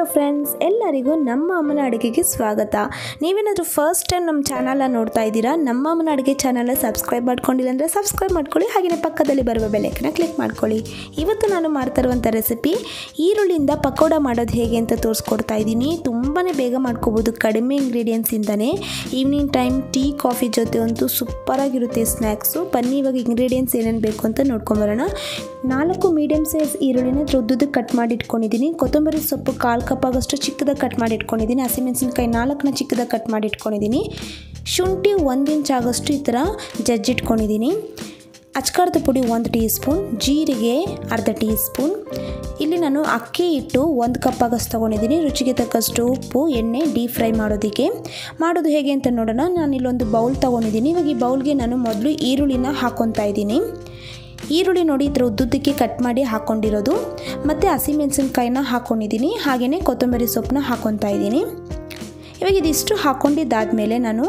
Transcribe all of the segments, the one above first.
friends ಎಲ್ಲರಿಗೂ ನಮ್ಮ ಅಮ್ಮನ ಅಡುಗೆಗೆ ಸ್ವಾಗತ ನೀವೇನಾದರೂ ಫಸ್ಟ್ ಟೈಮ್ ನಮ್ಮ ಚಾನಲ್ನ ನೋಡ್ತಾ ಇದ್ದೀರಾ ನಮ್ಮ ಅಮ್ಮನ ಅಡುಗೆ ಚಾನಲ್ನ ಸಬ್ಸ್ಕ್ರೈಬ್ ಮಾಡ್ಕೊಂಡಿಲ್ಲ ಅಂದರೆ ಸಬ್ಸ್ಕ್ರೈಬ್ ಮಾಡ್ಕೊಳ್ಳಿ ಹಾಗೆಯೇ ಪಕ್ಕದಲ್ಲಿ ಬರುವ ಬೆಲೆಕನ್ನ ಕ್ಲಿಕ್ ಮಾಡ್ಕೊಳ್ಳಿ ಇವತ್ತು ನಾನು ಮಾಡ್ತಾ ಇರುವಂಥ ರೆಸಿಪಿ ಈರುಳ್ಳಿಯಿಂದ ಪಕೋಡ ಮಾಡೋದು ಹೇಗೆ ಅಂತ ತೋರಿಸ್ಕೊಡ್ತಾ ಇದ್ದೀನಿ ತುಂಬಾ ಬೇಗ ಮಾಡ್ಕೋಬೋದು ಕಡಿಮೆ ಇಂಗ್ರೀಡಿಯೆಂಟ್ಸಿಂದನೇ ಈವ್ನಿಂಗ್ ಟೈಮ್ ಟೀ ಕಾಫಿ ಜೊತೆ ಅಂತೂ ಸೂಪರಾಗಿರುತ್ತೆ ಸ್ನ್ಯಾಕ್ಸು ಬನ್ನಿ ಇವಾಗ ಇಂಗ್ರೀಡಿಯೆಂಟ್ಸ್ ಏನೇನು ಬೇಕು ಅಂತ ನೋಡ್ಕೊಂಬರೋಣ ನಾಲ್ಕು ಮೀಡಿಯಮ್ ಸೈಜ್ ಈರುಳ್ಳಿನ ಉದ್ದುದಕ್ಕೆ ಕಟ್ ಮಾಡಿ ಇಟ್ಕೊಂಡಿದ್ದೀನಿ ಕೊತ್ತಂಬರಿ ಸೊಪ್ಪು ಕಾಲು ಕಪ್ ಆಗೋಷ್ಟು ಚಿಕ್ಕದಾಗಿ ಕಟ್ ಮಾಡಿ ಇಟ್ಕೊಂಡಿದ್ದೀನಿ ಹಸಿಮೆಣಸಿನ್ಕಾಯಿ ನಾಲ್ಕನ್ನ ಚಿಕ್ಕದಾಗಿ ಕಟ್ ಮಾಡಿ ಇಟ್ಕೊಂಡಿದ್ದೀನಿ ಶುಂಠಿ ಒಂದು ಇಂಚ್ ಆಗೋಷ್ಟು ಈ ಥರ ಜಜ್ಜಿಟ್ಕೊಂಡಿದ್ದೀನಿ ಅಚ್ಕಾರದ ಪುಡಿ ಒಂದು ಟೀ ಸ್ಪೂನ್ ಜೀರಿಗೆ ಅರ್ಧ ಟೀ ಸ್ಪೂನ್ ಇಲ್ಲಿ ನಾನು ಅಕ್ಕಿ ಹಿಟ್ಟು ಒಂದು ಕಪ್ ಆಗಷ್ಟು ತೊಗೊಂಡಿದ್ದೀನಿ ರುಚಿಗೆ ತಕ್ಕಷ್ಟು ಉಪ್ಪು ಎಣ್ಣೆ ಡೀಪ್ ಫ್ರೈ ಮಾಡೋದಕ್ಕೆ ಮಾಡೋದು ಹೇಗೆ ಅಂತ ನೋಡೋಣ ನಾನು ಇಲ್ಲೊಂದು ಬೌಲ್ ತೊಗೊಂಡಿದ್ದೀನಿ ಇವಾಗ ಈ ಬೌಲ್ಗೆ ನಾನು ಮೊದಲು ಈರುಳ್ಳಿನ ಹಾಕ್ಕೊತಾ ಇದ್ದೀನಿ ಈರುಳ್ಳಿ ನೋಡಿ ಈ ಥರ ಉದ್ದುದ್ದಕ್ಕೆ ಕಟ್ ಮಾಡಿ ಹಾಕ್ಕೊಂಡಿರೋದು ಮತ್ತು ಹಸಿಮೆಣಸಿನ್ಕಾಯಿನ ಹಾಕ್ಕೊಂಡಿದ್ದೀನಿ ಹಾಗೆಯೇ ಕೊತ್ತಂಬರಿ ಸೊಪ್ಪನ್ನ ಹಾಕ್ಕೊತಾ ಇದ್ದೀನಿ ಇವಾಗ ಇದಿಷ್ಟು ಹಾಕ್ಕೊಂಡಿದ್ದಾದಮೇಲೆ ನಾನು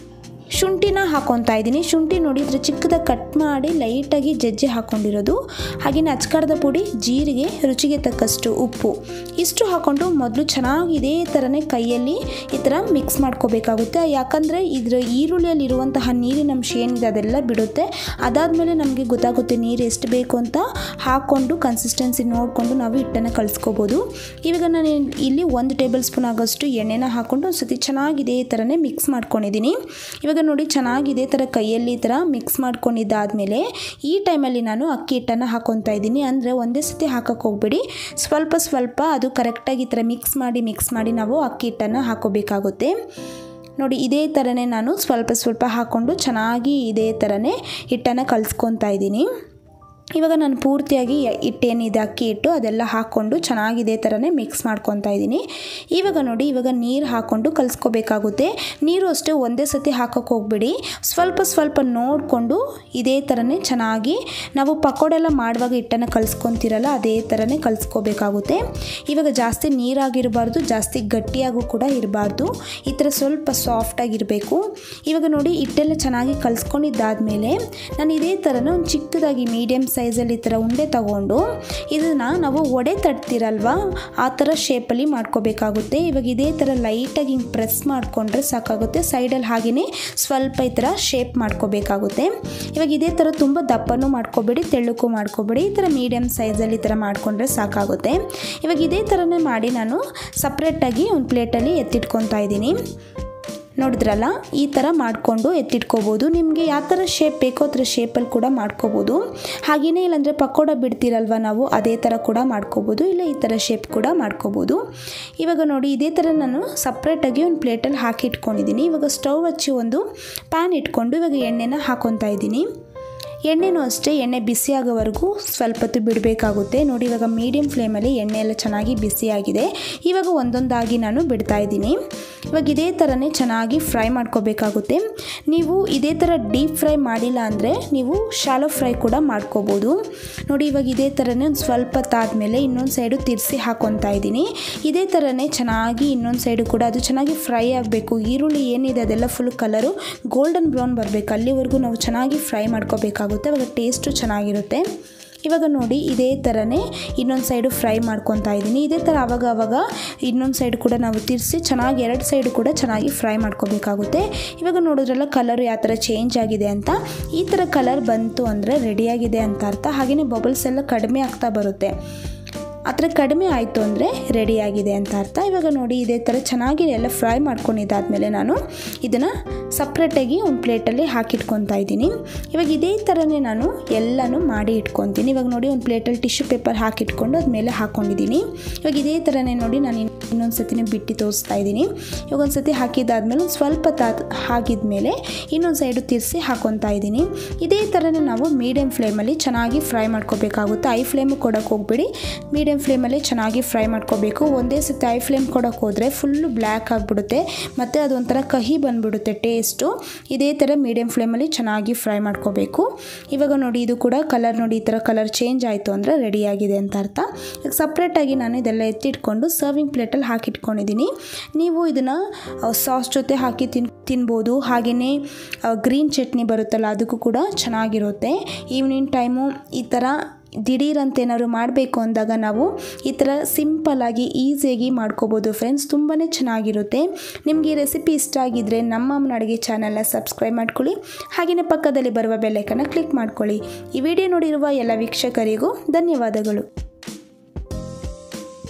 ಶುಂಠಿನ ಹಾಕ್ಕೊತಾ ಇದ್ದೀನಿ ಶುಂಠಿ ನೋಡಿ ಇದ್ರ ಚಿಕ್ಕದಾಗಿ ಕಟ್ ಮಾಡಿ ಲೈಟಾಗಿ ಜಜ್ಜಿ ಹಾಕ್ಕೊಂಡಿರೋದು ಹಾಗೆಯೇ ಅಚ್ಕಾರದ ಪುಡಿ ಜೀರಿಗೆ ರುಚಿಗೆ ತಕ್ಕಷ್ಟು ಉಪ್ಪು ಇಷ್ಟು ಹಾಕ್ಕೊಂಡು ಮೊದಲು ಚೆನ್ನಾಗಿ ಇದೇ ಥರನೇ ಕೈಯಲ್ಲಿ ಈ ಥರ ಮಿಕ್ಸ್ ಮಾಡ್ಕೋಬೇಕಾಗುತ್ತೆ ಯಾಕಂದರೆ ಇದ್ರ ಈರುಳ್ಳಿಯಲ್ಲಿರುವಂತಹ ನೀರಿನ ಅಂಶ ಏನಿದೆ ಅದೆಲ್ಲ ಬಿಡುತ್ತೆ ಅದಾದಮೇಲೆ ನಮಗೆ ಗೊತ್ತಾಗುತ್ತೆ ನೀರು ಎಷ್ಟು ಬೇಕು ಅಂತ ಹಾಕ್ಕೊಂಡು ಕನ್ಸಿಸ್ಟೆನ್ಸಿ ನೋಡಿಕೊಂಡು ನಾವು ಹಿಟ್ಟನ್ನು ಕಲಿಸ್ಕೋಬೋದು ಇವಾಗ ನಾನು ಇಲ್ಲಿ ಒಂದು ಟೇಬಲ್ ಸ್ಪೂನ್ ಆಗೋಷ್ಟು ಎಣ್ಣೆನ ಹಾಕ್ಕೊಂಡು ಒಂದು ಸತಿ ಚೆನ್ನಾಗಿ ಇದೇ ಥರನೇ ಮಿಕ್ಸ್ ಮಾಡ್ಕೊಂಡಿದ್ದೀನಿ ಇವಾಗ ನೋಡಿ ಚೆನ್ನಾಗಿ ಇದೇ ಥರ ಕೈಯಲ್ಲಿ ಈ ಥರ ಮಿಕ್ಸ್ ಮಾಡ್ಕೊಂಡಿದ್ದಾದಮೇಲೆ ಈ ಟೈಮಲ್ಲಿ ನಾನು ಅಕ್ಕಿ ಹಿಟ್ಟನ್ನು ಹಾಕ್ಕೊತಾ ಇದ್ದೀನಿ ಅಂದರೆ ಒಂದೇ ಸತಿ ಹಾಕಕ್ಕೆ ಹೋಗ್ಬೇಡಿ ಸ್ವಲ್ಪ ಸ್ವಲ್ಪ ಅದು ಕರೆಕ್ಟಾಗಿ ಈ ಥರ ಮಿಕ್ಸ್ ಮಾಡಿ ಮಿಕ್ಸ್ ಮಾಡಿ ನಾವು ಅಕ್ಕಿ ಹಿಟ್ಟನ್ನು ಹಾಕೋಬೇಕಾಗುತ್ತೆ ನೋಡಿ ಇದೇ ಥರನೇ ನಾನು ಸ್ವಲ್ಪ ಸ್ವಲ್ಪ ಹಾಕ್ಕೊಂಡು ಚೆನ್ನಾಗಿ ಇದೇ ಥರನೇ ಹಿಟ್ಟನ್ನು ಕಲಿಸ್ಕೊತಾ ಇದ್ದೀನಿ ಇವಾಗ ನಾನು ಪೂರ್ತಿಯಾಗಿ ಹಿಟ್ಟೇನಿದೆ ಅಕ್ಕಿ ಹಿಟ್ಟು ಅದೆಲ್ಲ ಹಾಕ್ಕೊಂಡು ಚೆನ್ನಾಗಿ ಇದೇ ಥರನೇ ಮಿಕ್ಸ್ ಮಾಡ್ಕೊತಾ ಇದ್ದೀನಿ ಇವಾಗ ನೋಡಿ ಇವಾಗ ನೀರು ಹಾಕ್ಕೊಂಡು ಕಲಿಸ್ಕೋಬೇಕಾಗುತ್ತೆ ನೀರು ಅಷ್ಟೇ ಒಂದೇ ಸತಿ ಹಾಕೋಕ್ಕೆ ಹೋಗ್ಬಿಡಿ ಸ್ವಲ್ಪ ಸ್ವಲ್ಪ ನೋಡಿಕೊಂಡು ಇದೇ ಥರನೇ ಚೆನ್ನಾಗಿ ನಾವು ಪಕೋಡೆಲ್ಲ ಮಾಡುವಾಗ ಹಿಟ್ಟನ್ನು ಕಲಿಸ್ಕೊತಿರಲ್ಲ ಅದೇ ಥರನೇ ಕಲಿಸ್ಕೋಬೇಕಾಗುತ್ತೆ ಇವಾಗ ಜಾಸ್ತಿ ನೀರಾಗಿರಬಾರ್ದು ಜಾಸ್ತಿ ಗಟ್ಟಿಯಾಗೂ ಕೂಡ ಇರಬಾರ್ದು ಈ ಥರ ಸ್ವಲ್ಪ ಸಾಫ್ಟಾಗಿರಬೇಕು ಇವಾಗ ನೋಡಿ ಹಿಟ್ಟೆಲ್ಲ ಚೆನ್ನಾಗಿ ಕಲಿಸ್ಕೊಂಡಿದ್ದಾದಮೇಲೆ ನಾನು ಇದೇ ಥರನೇ ಒಂದು ಚಿಕ್ಕದಾಗಿ ಮೀಡಿಯಮ್ ಸೈಜಲ್ಲಿ ಈ ಥರ ಉಂಡೆ ತಗೊಂಡು ಇದನ್ನು ನಾವು ಒಡೆ ತಟ್ತಿರಲ್ವ ಆ ಥರ ಶೇಪಲ್ಲಿ ಮಾಡ್ಕೋಬೇಕಾಗುತ್ತೆ ಇವಾಗ ಇದೇ ಥರ ಲೈಟಾಗಿ ಹಿಂಗೆ ಪ್ರೆಸ್ ಮಾಡಿಕೊಂಡ್ರೆ ಸಾಕಾಗುತ್ತೆ ಸೈಡಲ್ಲಿ ಹಾಗೆಯೇ ಸ್ವಲ್ಪ ಈ ಥರ ಶೇಪ್ ಮಾಡ್ಕೋಬೇಕಾಗುತ್ತೆ ಇವಾಗ ಇದೇ ಥರ ತುಂಬ ದಪ್ಪನೂ ಮಾಡ್ಕೋಬೇಡಿ ತೆಳ್ಳಕ್ಕೂ ಮಾಡ್ಕೋಬೇಡಿ ಈ ಥರ ಮೀಡಿಯಮ್ ಸೈಜಲ್ಲಿ ಈ ಥರ ಮಾಡಿಕೊಂಡ್ರೆ ಸಾಕಾಗುತ್ತೆ ಇವಾಗ ಇದೇ ಥರನೇ ಮಾಡಿ ನಾನು ಸಪ್ರೇಟಾಗಿ ಒಂದು ಪ್ಲೇಟಲ್ಲಿ ಎತ್ತಿಟ್ಕೊತಾ ಇದ್ದೀನಿ ನೋಡಿದ್ರಲ್ಲ ಈ ಥರ ಮಾಡಿಕೊಂಡು ಎತ್ತಿಟ್ಕೋಬೋದು ನಿಮಗೆ ಯಾವ ಥರ ಶೇಪ್ ಬೇಕೋ ಆ ಥರ ಶೇಪಲ್ಲಿ ಕೂಡ ಮಾಡ್ಕೋಬೋದು ಹಾಗೆಯೇ ಇಲ್ಲಾಂದರೆ ಪಕೋಡ ಬಿಡ್ತೀರಲ್ವ ನಾವು ಅದೇ ಥರ ಕೂಡ ಮಾಡ್ಕೋಬೋದು ಇಲ್ಲ ಈ ಥರ ಶೇಪ್ ಕೂಡ ಮಾಡ್ಕೋಬೋದು ಇವಾಗ ನೋಡಿ ಇದೇ ಥರ ನಾನು ಸಪ್ರೇಟಾಗಿ ಒಂದು ಪ್ಲೇಟಲ್ಲಿ ಹಾಕಿ ಇಟ್ಕೊಂಡಿದ್ದೀನಿ ಇವಾಗ ಸ್ಟವ್ ಹಚ್ಚಿ ಒಂದು ಪ್ಯಾನ್ ಇಟ್ಕೊಂಡು ಇವಾಗ ಎಣ್ಣೆನ ಹಾಕ್ಕೊತಾ ಇದ್ದೀನಿ ಎಣ್ಣೆನೂ ಅಷ್ಟೇ ಎಣ್ಣೆ ಬಿಸಿ ಆಗೋವರೆಗೂ ಸ್ವಲ್ಪ ಹೊತ್ತು ಬಿಡಬೇಕಾಗುತ್ತೆ ನೋಡಿ ಇವಾಗ ಮೀಡಿಯಮ್ ಫ್ಲೇಮಲ್ಲಿ ಎಣ್ಣೆ ಎಲ್ಲ ಚೆನ್ನಾಗಿ ಬಿಸಿಯಾಗಿದೆ ಇವಾಗ ಒಂದೊಂದಾಗಿ ನಾನು ಬಿಡ್ತಾ ಇದ್ದೀನಿ ಇವಾಗ ಇದೇ ಥರನೇ ಚೆನ್ನಾಗಿ ಫ್ರೈ ಮಾಡ್ಕೋಬೇಕಾಗುತ್ತೆ ನೀವು ಇದೇ ಥರ ಡೀಪ್ ಫ್ರೈ ಮಾಡಿಲ್ಲ ಅಂದರೆ ನೀವು ಶಾಲೋ ಫ್ರೈ ಕೂಡ ಮಾಡ್ಕೋಬೋದು ನೋಡಿ ಇವಾಗ ಇದೇ ಥರನೇ ಒಂದು ಸ್ವಲ್ಪ ತಾದ್ಮೇಲೆ ಇನ್ನೊಂದು ಸೈಡು ತಿರ್ಸಿ ಹಾಕ್ಕೊತಾ ಇದ್ದೀನಿ ಇದೇ ಥರನೇ ಚೆನ್ನಾಗಿ ಇನ್ನೊಂದು ಸೈಡು ಕೂಡ ಅದು ಚೆನ್ನಾಗಿ ಫ್ರೈ ಆಗಬೇಕು ಈರುಳ್ಳಿ ಏನಿದೆ ಅದೆಲ್ಲ ಫುಲ್ ಕಲರು ಗೋಲ್ಡನ್ ಬ್ರೌನ್ ಬರಬೇಕು ಅಲ್ಲಿವರೆಗೂ ನಾವು ಚೆನ್ನಾಗಿ ಫ್ರೈ ಮಾಡ್ಕೋಬೇಕಾಗುತ್ತೆ ಅವಾಗ ಟೇಸ್ಟು ಚೆನ್ನಾಗಿರುತ್ತೆ ಇವಾಗ ನೋಡಿ ಇದೇ ಥರನೇ ಇನ್ನೊಂದು ಸೈಡು ಫ್ರೈ ಮಾಡ್ಕೊತಾ ಇದ್ದೀನಿ ಇದೇ ಥರ ಆವಾಗ ಆವಾಗ ಇನ್ನೊಂದು ಸೈಡ್ ಕೂಡ ನಾವು ತಿರ್ಸಿ ಚೆನ್ನಾಗಿ ಎರಡು ಸೈಡು ಕೂಡ ಚೆನ್ನಾಗಿ ಫ್ರೈ ಮಾಡ್ಕೋಬೇಕಾಗುತ್ತೆ ಇವಾಗ ನೋಡಿದ್ರಲ್ಲ ಕಲರ್ ಯಾವ ಥರ ಚೇಂಜ್ ಆಗಿದೆ ಅಂತ ಈ ಥರ ಕಲರ್ ಬಂತು ಅಂದರೆ ರೆಡಿಯಾಗಿದೆ ಅಂತ ಅರ್ಥ ಹಾಗೆಯೇ ಬಬಲ್ಸ್ ಎಲ್ಲ ಕಡಿಮೆ ಆಗ್ತಾ ಬರುತ್ತೆ ಆ ಥರ ಕಡಿಮೆ ಆಯಿತು ಅಂದರೆ ರೆಡಿಯಾಗಿದೆ ಅಂತ ಅರ್ಥ ಇವಾಗ ನೋಡಿ ಇದೇ ಥರ ಚೆನ್ನಾಗಿ ಎಲ್ಲ ಫ್ರೈ ಮಾಡ್ಕೊಂಡಿದ್ದಾದಮೇಲೆ ನಾನು ಇದನ್ನು ಸಪ್ರೇಟಾಗಿ ಒಂದು ಪ್ಲೇಟಲ್ಲಿ ಹಾಕಿಟ್ಕೊತಾ ಇದ್ದೀನಿ ಇವಾಗ ಇದೇ ಥರನೇ ನಾನು ಎಲ್ಲನೂ ಮಾಡಿ ಇಟ್ಕೊತೀನಿ ಇವಾಗ ನೋಡಿ ಒಂದು ಪ್ಲೇಟಲ್ಲಿ ಟಿಶ್ಯೂ ಪೇಪರ್ ಹಾಕಿಟ್ಕೊಂಡು ಅದ್ಮೇಲೆ ಹಾಕ್ಕೊಂಡಿದ್ದೀನಿ ಇವಾಗ ಇದೇ ಥರನೇ ನೋಡಿ ನಾನು ಇನ್ನೊಂದು ಸತಿನೇ ಬಿಟ್ಟು ತೋರಿಸ್ತಾ ಇದ್ದೀನಿ ಇವಾಗ ಒಂದು ಸತಿ ಹಾಕಿದ್ದಾದ್ಮೇಲೆ ಒಂದು ಸ್ವಲ್ಪ ತಾ ಹಾಕಿದ್ಮೇಲೆ ಇನ್ನೊಂದು ಸೈಡು ತಿರ್ಸಿ ಹಾಕ್ಕೊತಾ ಇದ್ದೀನಿ ಇದೇ ಥರನೇ ನಾವು ಮೀಡಿಯಮ್ ಫ್ಲೇಮಲ್ಲಿ ಚೆನ್ನಾಗಿ ಫ್ರೈ ಮಾಡ್ಕೋಬೇಕಾಗುತ್ತೆ ಐ ಫ್ಲೇಮು ಕೊಡೋಕೆ ಹೋಗ್ಬಿಡಿ ಮೀಡಿಯಮ್ ಫ್ಲೇಮಲ್ಲಿ ಚೆನ್ನಾಗಿ ಫ್ರೈ ಮಾಡ್ಕೋಬೇಕು ಒಂದೇ ಸತಿ ಐ ಫ್ಲೇಮ್ ಕೊಡೋಕೆ ಹೋದರೆ ಫುಲ್ಲು ಬ್ಲ್ಯಾಕ್ ಆಗಿಬಿಡುತ್ತೆ ಮತ್ತು ಅದೊಂಥರ ಕಹಿ ಬಂದುಬಿಡುತ್ತೆ ಟೇಸ್ಟು ಇದೇ ಥರ ಮೀಡಿಯಮ್ ಫ್ಲೇಮಲ್ಲಿ ಚೆನ್ನಾಗಿ ಫ್ರೈ ಮಾಡ್ಕೋಬೇಕು ಇವಾಗ ನೋಡಿ ಇದು ಕೂಡ ಕಲರ್ ನೋಡಿ ಈ ಥರ ಕಲರ್ ಚೇಂಜ್ ಆಯಿತು ಅಂದರೆ ರೆಡಿಯಾಗಿದೆ ಅಂತ ಅರ್ಥ ಈಗ ಸಪ್ರೇಟಾಗಿ ನಾನು ಇದೆಲ್ಲ ಎತ್ತಿಟ್ಕೊಂಡು ಸರ್ವಿಂಗ್ ಪ್ಲೇಟಲ್ಲಿ ಹಾಕಿಟ್ಕೊಂಡಿದ್ದೀನಿ ನೀವು ಇದನ್ನು ಸಾಸ್ ಜೊತೆ ಹಾಕಿ ತಿನ್ ತಿನ್ಬೋದು ಹಾಗೆಯೇ ಗ್ರೀನ್ ಚಟ್ನಿ ಬರುತ್ತಲ್ಲ ಅದಕ್ಕೂ ಕೂಡ ಚೆನ್ನಾಗಿರುತ್ತೆ ಈವ್ನಿಂಗ್ ಟೈಮು ಈ ಥರ ದಿಢೀರಂತ ಏನಾದ್ರು ಮಾಡಬೇಕು ಅಂದಾಗ ನಾವು ಈ ಥರ ಸಿಂಪಲ್ಲಾಗಿ ಈಸಿಯಾಗಿ ಮಾಡ್ಕೋಬೋದು ಫ್ರೆಂಡ್ಸ್ ತುಂಬಾ ಚೆನ್ನಾಗಿರುತ್ತೆ ನಿಮಗೆ ಈ ರೆಸಿಪಿ ಇಷ್ಟ ಆಗಿದ್ದರೆ ನಮ್ಮ ಅಮ್ಮನ ಅಡುಗೆ ಚಾನಲ್ನ ಸಬ್ಸ್ಕ್ರೈಬ್ ಮಾಡ್ಕೊಳ್ಳಿ ಹಾಗೆಯೇ ಪಕ್ಕದಲ್ಲಿ ಬರುವ ಬೆಲ್ಲೈಕನ್ನ ಕ್ಲಿಕ್ ಮಾಡ್ಕೊಳ್ಳಿ ಈ ವಿಡಿಯೋ ನೋಡಿರುವ ಎಲ್ಲ ವೀಕ್ಷಕರಿಗೂ ಧನ್ಯವಾದಗಳು